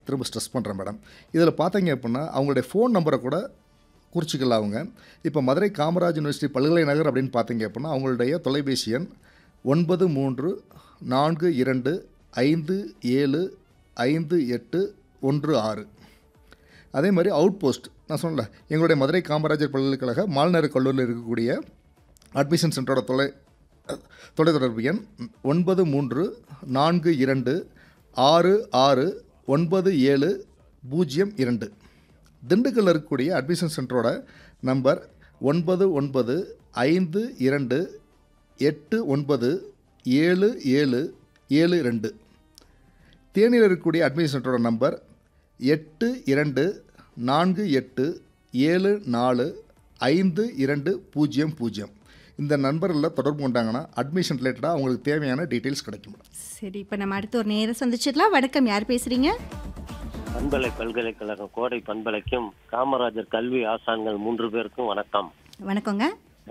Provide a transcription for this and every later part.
திரும்ப ஸ்ட்ரெஸ் பண்ணுறேன் மேடம் இதில் பார்த்தீங்க அப்படின்னா அவங்களுடைய ஃபோன் நம்பரை கூட குறிச்சிக்கலாம் அவங்க இப்போ மதுரை காமராஜ் யூனிவர்சிட்டி பல்கலைநகர் அப்படின்னு பார்த்தீங்க அப்படின்னா அவங்களுடைய தொலைபேசி எண் ஒன்பது மூன்று நான்கு இரண்டு ஐந்து ஏழு ஐந்து எட்டு ஒன்று ஆறு அதே மாதிரி அவுட் போஸ்ட் நான் சொன்னல எங்களுடைய மதுரை காமராஜர் பல்கலைக்கழக மால்நேரு கல்லூரியில் இருக்கக்கூடிய அட்மிஷன் சென்டரோட தொலை தொலைத்தொடர்பு எண் ஒன்பது மூன்று நான்கு இரண்டு ஆறு ஆறு ஒன்பது ஏழு பூஜ்ஜியம் இரண்டு திண்டுக்கல்ல இருக்கக்கூடிய அட்மிஷன் சென்டரோட நம்பர் ஒன்பது ஒன்பது ஐந்து இரண்டு எட்டு ஒன்பது ஏழு ஏழு ஏழு ரெண்டு தேனியில் இருக்கக்கூடிய அட்மிஷன் சென்டரோட நம்பர் எட்டு இரண்டு நான்கு எட்டு ஏழு நாலு ஐந்து இரண்டு பூஜ்ஜியம் பூஜ்ஜியம் இந்த நண்பரில் தொடர்பு கொண்டாங்கன்னா அட்மிஷன் ரிலேட்டடாக அவங்களுக்கு தேவையான டீட்டெயில்ஸ் கிடைக்கும் மேடம் சரி இப்போ நம்ம அடுத்து ஒரு நேரம் சந்திச்சிடலாம் வணக்கம் யார் பேசுறீங்க பண்பலை பல்கலைக்கழகம் கோடை பண்பலைக்கும் காமராஜர் கல்வி ஆசான்கள் மூன்று பேருக்கும் வணக்கம் வணக்கங்க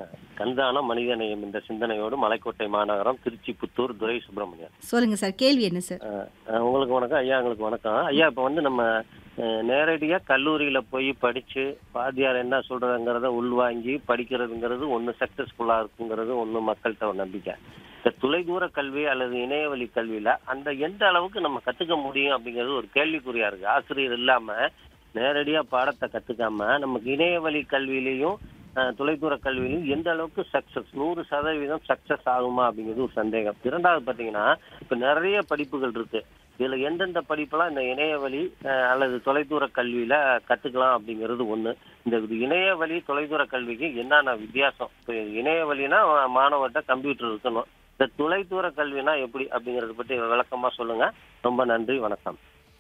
கந்தான மனிதநேயம் இந்த சிந்தனையோடு மலைக்கோட்டை மாநகரம் திருச்சி புத்தூர் துரை சுப்பிரமணியன் சொல்லுங்க சார் கேள்வி என்ன சார் அஹ், அஹ், உங்களுக்கு வணக்கம் ஐயா உங்களுக்கு வணக்கம் ஐயா இப்போ வந்து நம்ம அஹ், நேரடியா கல்லூரியில போய் படிச்சு வாத்தியார் என்ன சொல்றதுங்கிறத உள்வாங்கி படிக்கிறதுங்கிறது ஒன்று சக்சஸ்ஃபுல்லா இருக்குங்கிறது ஒன்று மக்கள்கிட்ட ஒரு நம்பிக்கை இந்த தொலைதூர கல்வி அல்லது இணையவழி கல்வியில அந்த எந்த அளவுக்கு நம்ம கத்துக்க முடியும் அப்படிங்கிறது ஒரு கேள்விக்குறியா இருக்கு ஆசிரியர் இல்லாம நேரடியா பாடத்தை கத்துக்காம நமக்கு இணையவழி கல்வியிலையும் அஹ், தொலைதூர கல்வியிலையும் எந்த அளவுக்கு சக்சஸ் நூறு சதவீதம் சக்சஸ் ஆகுமா அப்படிங்கிறது ஒரு சந்தேகம் இரண்டாவது பாத்தீங்கன்னா இப்ப நிறைய படிப்புகள் இருக்கு இதுல எந்தெந்த படிப்பெல்லாம் இந்த இணையவழி அஹ், அல்லது தொலைதூர கல்வியில கத்துக்கலாம் அப்படிங்கிறது ஒண்ணு இந்த இது இணையவழி தொலைதூர கல்விக்கு என்னென்ன வித்தியாசம் இப்போ இணையவழினா மாணவர்கிட்ட கம்ப்யூட்டர் இருக்கணும் இந்த தொலைதூர கல்வினா எப்படி அப்படிங்கறத பத்தி விளக்கமா சொல்லுங்க ரொம்ப நன்றி வணக்கம்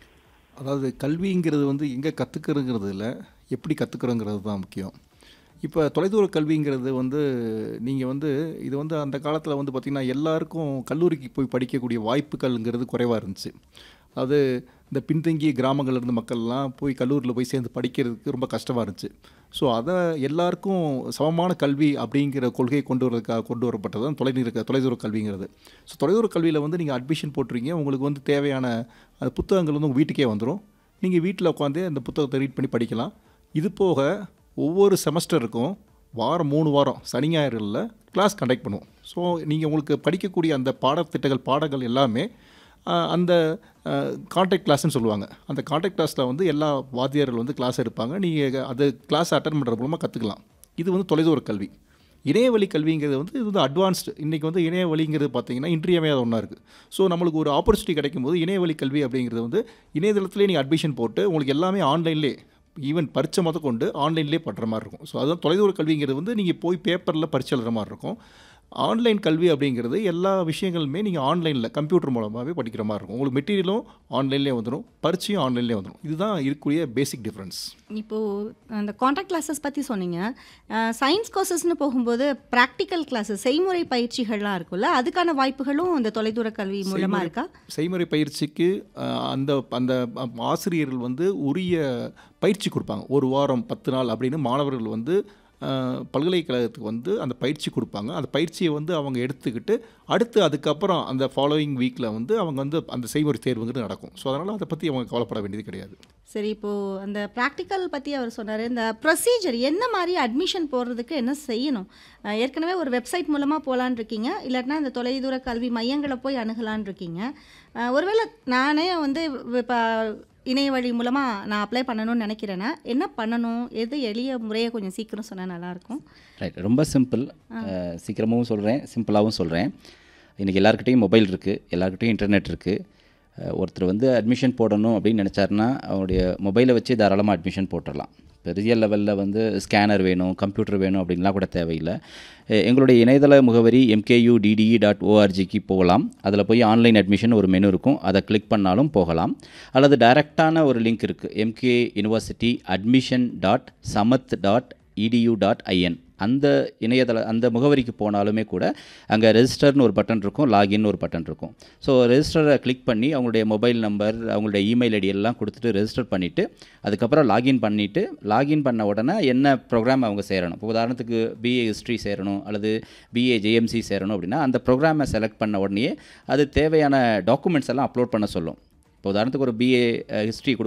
அதாவது கல்விங்கிறது வந்து எங்கே கற்றுக்கிறோங்கிறது இல்லை எப்படி கற்றுக்குறோங்கிறது தான் முக்கியம் இப்போ தொலைதூர கல்விங்கிறது வந்து நீங்கள் வந்து இது வந்து அந்த காலத்தில் வந்து பார்த்திங்கன்னா எல்லாருக்கும் கல்லூரிக்கு போய் படிக்கக்கூடிய வாய்ப்புகள்ங்கிறது குறைவாக இருந்துச்சு அது இந்த பின்தங்கிய கிராமங்கள்ல இருந்த மக்கள்லாம் போய் கல்லூரியில் போய் சேர்ந்து படிக்கிறதுக்கு ரொம்ப கஷ்டமாக இருந்துச்சு ஸோ அதை எல்லாருக்கும் சமமான கல்வி அப்படிங்கிற கொள்கையை கொண்டு வரதுக்காக கொண்டு வரப்பட்டது தான் தொலைநீர தொலைதூர கல்விங்கிறது ஸோ தொலைதூர கல்வியில் வந்து நீங்கள் அட்மிஷன் போட்டுறீங்க உங்களுக்கு வந்து தேவையான அந்த புத்தகங்கள் வந்து உங்கள் வீட்டுக்கே வந்துடும் நீங்கள் வீட்டில் உட்காந்து அந்த புத்தகத்தை ரீட் பண்ணி படிக்கலாம் இது போக ஒவ்வொரு செமஸ்டருக்கும் வாரம் மூணு வாரம் சனி ஞாயிறுகளில் கிளாஸ் கண்டக்ட் பண்ணுவோம் ஸோ நீங்கள் உங்களுக்கு படிக்கக்கூடிய அந்த பாடத்திட்டங்கள் பாடங்கள் எல்லாமே ஆஹ், அந்த கான்டாக்ட் கிளாஸ்னு சொல்லுவாங்க அந்த கான்டாக்ட் கிளாஸில் வந்து எல்லா வாத்தியார்கள் வந்து கிளாஸ் எடுப்பாங்க நீங்கள் அது கிளாஸ் அட்டன் பண்ணுறது மூலமாக கற்றுக்கலாம் இது வந்து தொலைதூர கல்வி இணையவழி கல்விங்கிறது வந்து இது வந்து அட்வான்ஸ்டு இன்றைக்கி வந்து இணையவழிங்கிறது பார்த்தீங்கன்னா இன்றியமையாத ஒன்றா இருக்குது ஸோ நம்மளுக்கு ஒரு ஆப்பர்ச்சுனிட்டி கிடைக்கும் போது இணையவழி கல்வி அப்படிங்கிறது வந்து இணையதளத்திலே நீங்கள் அட்மிஷன் போட்டு உங்களுக்கு எல்லாமே ஆன்லைன்லேயே ஈவன் பரீட்சை முத கொண்டு ஆன்லைன்லேயே பண்ணுற மாதிரி இருக்கும் ஸோ அதுதான் தொலைதூர கல்விங்கிறது வந்து நீங்கள் போய் பேப்பரில் பரீட்சை எழுதுற மாதிரி இருக்கும் ஆன்லைன் கல்வி அப்படிங்கிறது எல்லா விஷயங்களுமே நீங்கள் ஆன்லைனில் கம்ப்யூட்டர் மூலமாகவே படிக்கிற மாதிரி இருக்கும் உங்களுக்கு மெட்டீரியலும் ஆன்லைன்லேயே வந்துடும் பரீட்சையும் ஆன்லைன்லேயே வந்துடும் இதுதான் இருக்கக்கூடிய பேசிக் டிஃப்ரென்ஸ் இப்போது அந்த காண்டாக்ட் கிளாஸஸ் பற்றி சொன்னீங்க சயின்ஸ் கோர்சஸ்னு போகும்போது ப்ராக்டிக்கல் கிளாஸஸ் செய்முறை பயிற்சிகள்லாம் இருக்கும்ல அதுக்கான வாய்ப்புகளும் இந்த தொலைதூர கல்வி மூலமாக இருக்கா செய்முறை பயிற்சிக்கு அஹ், அந்த அந்த ஆசிரியர்கள் வந்து உரிய பயிற்சி கொடுப்பாங்க ஒரு வாரம் பத்து நாள் அப்படின்னு மாணவர்கள் வந்து அஹ், பல்கலைக்கழகத்துக்கு வந்து அந்த பயிற்சி கொடுப்பாங்க அந்த பயிற்சியை வந்து அவங்க எடுத்துக்கிட்டு அடுத்து அதுக்கப்புறம் அந்த ஃபாலோயிங் வீக்கில் வந்து அவங்க வந்து அந்த செய்முறை தேர்வுங்கிறது நடக்கும் ஸோ அதனால் அதை பற்றி அவங்க கவலைப்பட வேண்டியது கிடையாது சரி இப்போது அந்த ப்ராக்டிக்கல் பற்றி அவர் சொன்னார் இந்த ப்ரொசீஜர் என்ன மாதிரி அட்மிஷன் போடுறதுக்கு என்ன செய்யணும் அஹ் ஏற்கனவே ஒரு வெப்சைட் மூலமாக போகலான் இருக்கீங்க இல்லாட்டினா இந்த தொலைதூர கல்வி மையங்களை போய் அணுகலான் இருக்கீங்க அஹ் ஒருவேளை நானே வந்து இப்போ இணைய வழி மூலமாக நான் அப்ளை பண்ணணும்னு நினைக்கிறேன்னா என்ன பண்ணணும் எது எளிய முறையை கொஞ்சம் சீக்கிரம் சொன்னால் நல்லாயிருக்கும் ரைட் ரொம்ப சிம்பிள் சீக்கிரமாகவும் சொல்கிறேன் சிம்பிளாகவும் சொல்கிறேன் இன்றைக்கி எல்லாருக்கிட்டையும் மொபைல் இருக்குது எல்லாருக்கிட்டையும் இன்டர்நெட் இருக்குது ஒருத்தர் வந்து அட்மிஷன் போடணும் அப்படின்னு நினச்சாருன்னா அவருடைய மொபைலை வச்சு தாராளமாக அட்மிஷன் போட்டுடலாம் பெரிய லெவலில் வந்து ஸ்கேனர் வேணும் கம்ப்யூட்டர் வேணும் அப்படின்லாம் கூட தேவையில்லை எ- எங்களுடைய இணையதள முகவரி எம்கேயூ டிடிஇ டாட் ஓஆர்ஜிக்கு போகலாம் அதில் போய் ஆன்லைன் அட்மிஷன் ஒரு மெனு இருக்கும் அதை கிளிக் பண்ணாலும் போகலாம் அல்லது டைரெக்டான ஒரு லிங்க் இருக்குது MK university admission dot Samarth dot EDU dot IN அந்த இணையதள அந்த முகவரிக்கு போனாலுமே கூட அங்கே ரெஜிஸ்டர்னு ஒரு பட்டன் இருக்கும் லாகின் ஒரு பட்டன் இருக்கும் ஸோ ரெஜிஸ்டரை கிளிக் பண்ணி அவங்களுடைய மொபைல் நம்பர் அவங்களுடைய இமெயில் ஐடி எல்லாம் கொடுத்துட்டு ரெஜிஸ்டர் பண்ணிவிட்டு அதுக்கப்புறம் லாகின் பண்ணிவிட்டு லாகின் பண்ண உடனே என்ன ப்ரோக்ராம் அவங்க சேரணும் இப்போ உதாரணத்துக்கு பிஏ ஹிஸ்ட்ரி சேரணும் அல்லது பிஏ ஜேஎம்சி சேரணும் அப்படின்னா அந்த ப்ரோக்ராமை செலக்ட் பண்ண உடனே அது தேவையான டாக்குமெண்ட்ஸ் எல்லாம் அப்லோட் பண்ண சொல்லும் இப்போ உதாரணத்துக்கு ஒரு பிஏ ஹிஸ்ட்ரி